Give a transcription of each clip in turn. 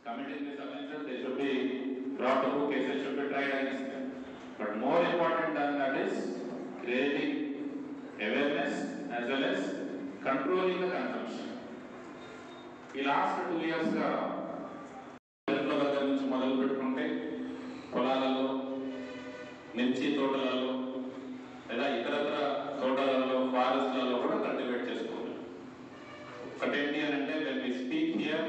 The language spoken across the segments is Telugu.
committing this offences, they should be brought to book, cases should be tried against them. But more important than that is creating awareness as well as controlling the consumption. ఈ లాస్ట్ టూ ఇయర్స్గా చెట్ల దగ్గర నుంచి మొదలు పెట్టుకుంటే పొలాలలో మిర్చి తోటలలో లేదా ఇతరత్ర తోటలలో ఫారెస్ట్లలో కూడా కల్టివేట్ చేసుకోవాలి ఒకటేంటి అని అంటే when we speak here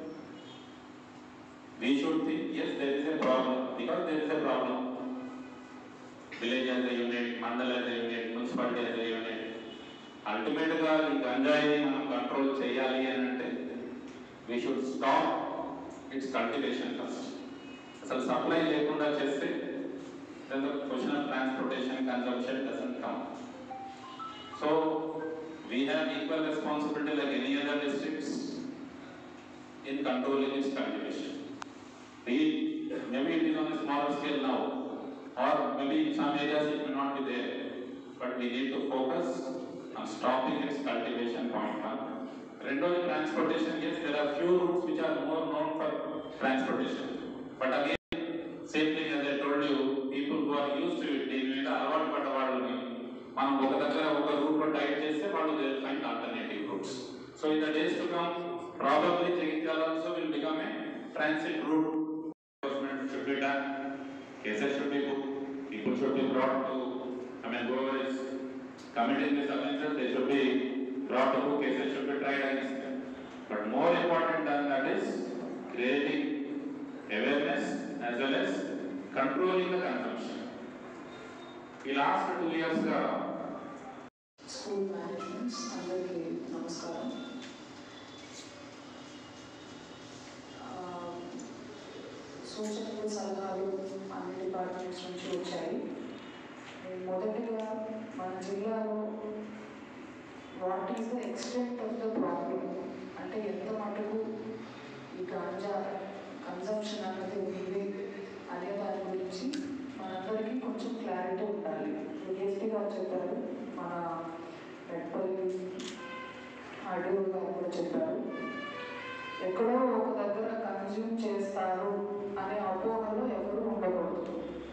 we should think as there is a problem because there is a problem village as a unit mandal as a unit municipality as a unit అల్టిమేట్గా ఈ గంజాయిని మనం కంట్రోల్ చేయాలి అని అంటే we should stop its cultivation first అసలు సప్లై లేకుండా చేస్తే then the question of transportation consumption doesn't come. So we have equal responsibility like any other districts in controlling its cultivation. Be it, maybe it is on a smaller scale now, or maybe in some areas it may not be there, but we need to focus on stopping its cultivation point one. రెండోది transportation, yes, there are few routes which are more known for transportation. But again, same thing as I told you, people who are used to it, దీని మీద అలవాటు పడ్డ వాళ్ళని మనం ఒక దగ్గర ఒక రూట్ లో టైట్ చేస్తే వాళ్ళు they find alternative routes so in the days to come probably Jagtial also will become a transit route enforcement should be done, cases should be booked, people should be brought to, I mean, whoever is committing this offences, they should be brought to book, cases should be tried against them. But more important than that is creating awareness as well as controlling the consumption. ఈ లాస్ట్ టూ ఇయర్స్గా స్కూల్ మేనేజ్మెంట్స్ అందరికీ నమస్కారం ఆ, సూచనలు సలహాలు అన్ని డిపార్ట్మెంట్స్ నుంచి వచ్చాయి మొదటిగా మన జిల్లాలో what is the extent of the problem అంటే ఎంత మటుకు ఈ గాంజా కన్సంప్షన్ అన్నది ఉంది అనే దాని గురించి మనందరికీ కొంచెం క్లారిటీ ఉండాలి డిఎస్పీ గారు చెప్పారు మన రెడ్పల్లి అడవి గారు కూడా చెప్పారు ఎక్కడో ఒక దగ్గర కన్జ్యూమ్ చేస్తారు అనే అపోహలో ఎవరు ఉండకూడదు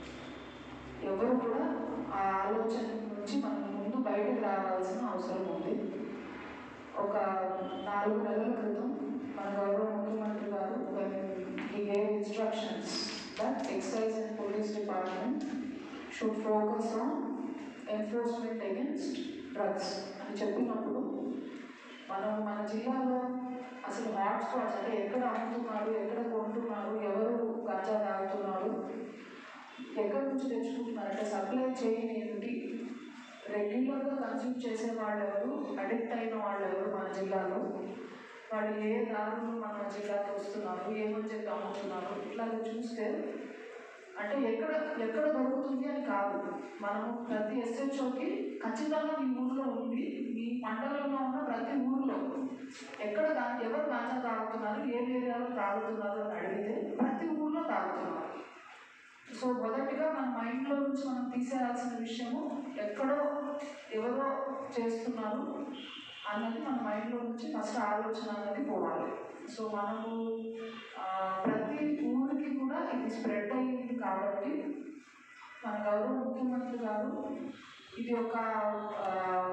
ఎవరు కూడా ఆ ఆలోచన నుంచి మనం ముందు బయటకు రావాల్సిన అవసరం ఉంది ఒక నాలుగు నెలల క్రితం మన గౌరవ ముఖ్యమంత్రి గారు ఈ gave instructions that excise and police department should focus on enforcement against drugs అని చెప్పినప్పుడు మనం మన జిల్లాలో అసలు హాట్ స్పాట్స్ అంటే ఎక్కడ అమ్ముతున్నారు ఎక్కడ కొంటున్నారు ఎవరు గాంజా తాగుతున్నారు ఎక్కడి నుంచి తెచ్చుకుంటున్నారు అంటే సప్లై చైన్ ఏంటి రెగ్యులర్గా కన్స్యూమ్ చేసే వాళ్ళు ఎవరు అడిక్ట్ అయిన వాళ్ళు ఎవరు మన జిల్లాలో వాళ్ళు ఏ దారులు మన జిల్లాకి వస్తున్నారు ఏమని చెప్పి అమ్ముతున్నారు ఇట్లా చూస్తే అంటే ఎక్కడ ఎక్కడ దొరుకుతుంది అని కాదు మనము ప్రతి ఎస్హెచ్ఓకి ఖచ్చితంగా మీ ఊర్లో ఉంది మీ మండలంలో ఉన్న ప్రతి ఊర్లో ఎక్కడ దా- ఎవరు గాంజా తాగుతున్నారు ఏ ఏరియాలో తాగుతున్నారు అని అడిగితే ప్రతి ఊర్లో తాగుతున్నారు సో మొదటిగా మన మైండ్లో నుంచి మనం తీసేయాల్సిన విషయము ఎక్కడో ఎవరో చేస్తున్నారు అన్నది మన మైండ్లో నుంచి ఫస్ట్ ఆలోచన అనేది పోవాలి సో మనము ఆ, ప్రతి ఊరికి కూడా ఇది స్ప్రెడ్ అయ్యింది కాబట్టి మన గౌరవ ముఖ్యమంత్రి గారు ఇది ఒక ఆ,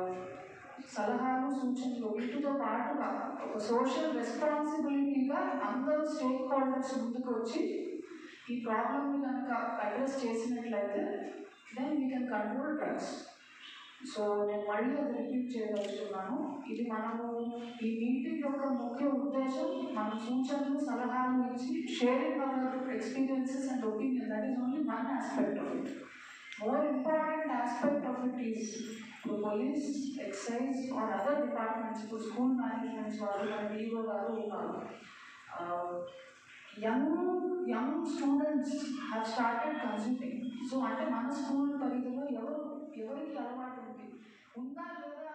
సలహాలు సూచనలు వీటితో పాటుగా ఒక సోషల్ రెస్పాన్సిబిలిటీగా అందరూ స్టేక్ హోల్డర్స్ ముందుకు వచ్చి ఈ ప్రాబ్లమ్ని కనుక అడ్రస్ చేసినట్లయితే then we can control drugs so నేను మళ్ళీ అది రిపీట్ చేయదలుచుకున్నాను ఇది మనము ఈ మీటింగ్ యొక్క ముఖ్య ఉద్దేశం మన సూచనలు సలహాలు ఇచ్చి sharing our experiences and opinion that is only one aspect of it more important aspect of it is ఇప్పుడు police excise or other departments ఇప్పుడు స్కూల్ మేనేజ్మెంట్స్ వాళ్ళు మన డిఓ గారు ఉన్నారు young young students have started consuming so అంటే మన స్కూల్ పరిధిలో ఎవరు ఎవరికి అలవాటు ఉంది ఉందా లేదా